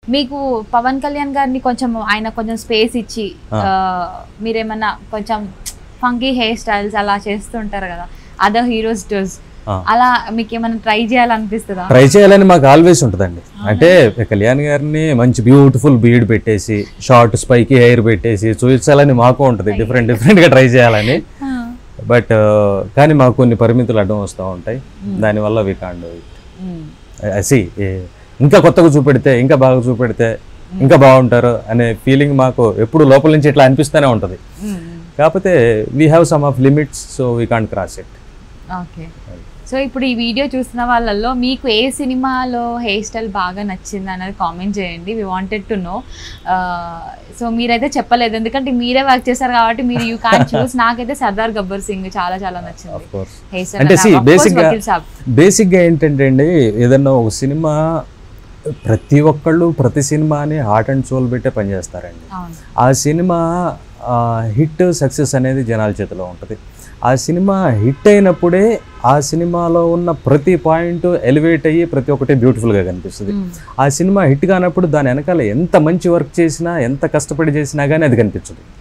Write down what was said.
మీకు పవన్ కళ్యాణ్ గారిని కొంచెం ఆయన కొంచెం స్పేస్ ఇచ్చి ఆ. ఆ, మీరేమన్నా కొంచెం ఫంకీ హెయిర్ స్టైల్స్ అలా చేస్తుంటారు కదా అదర్ హీరోస్ డోస్ ఆ. అలా మీకు ఏమైనా ట్రై చేయాలనిపిస్తుందా ట్రై చేయాలని మాకు ఆల్వేస్ ఉంటుందండి అంటే కళ్యాణ్ గారిని మంచి బ్యూటిఫుల్ బీడ్ పెట్టేసి షార్ట్ స్పైకి హెయిర్ పెట్టేసి చూపించాలని మాకు ఉంటుంది డిఫరెంట్ డిఫరెంట్గా ట్రై చేయాలని బట్ కానీ మాకు కొన్ని పరిమితులు అడ్డం వస్తూ ఉంటాయి దానివల్ల వి కాండ్ సి ఇంకా కొత్తగా చూపెడితే ఇంకా బాగా చూపెడితే ఇంకా బాగుంటారు అనే ఫీలింగ్ మాకు ఎప్పుడు లోపల నుంచి ఇట్లా అనిపిస్తూనే ఉంటుంది కాకపోతే we have some of limits so we can't cross it okay so ఇప్పుడు ఈ వీడియో చూస్తున్న వాళ్ళల్లో మీకు ఏ సినిమాలో హెయిర్ స్టైల్ బాగా నచ్చింది అనేది కామెంట్ చేయండి we wanted to know so మీరైతే చెప్పలేదు ఎందుకంటే మీరే వర్క్ చేశారు కాబట్టి మీరు యూ కాన్ చూస్ నాకైతే సర్దార్ గబ్బర్ సింగ్ చాలా చాలా నచ్చింది ఆఫ్ కోర్స్ హెయిర్ అంటే see, స్టైల్ basic గా- వకీల్ సాబ్ బేసిక్గా ఏంటంటే అండి ఏదన్నా ఒక సినిమా ప్రతి ఒక్కళ్ళు ప్రతి సినిమాని హార్ట్ అండ్ సోల్ పెట్టే పనిచేస్తారండి అవును ఆ సినిమా హిట్ సక్సెస్ అనేది జనాల చేతిలో ఉంటుంది ఆ సినిమా హిట్ అయినప్పుడే ఆ సినిమాలో ఉన్న ప్రతి పాయింట్ ఎలివేట్ అయ్యి ప్రతి ఒక్కటి బ్యూటిఫుల్గా కనిపిస్తుంది మ్మ్. ఆ సినిమా హిట్ కానప్పుడు దాని వెనకాల ఎంత మంచి వర్క్ చేసినా ఎంత కష్టపడి చేసినా కానీ అది కనిపించదు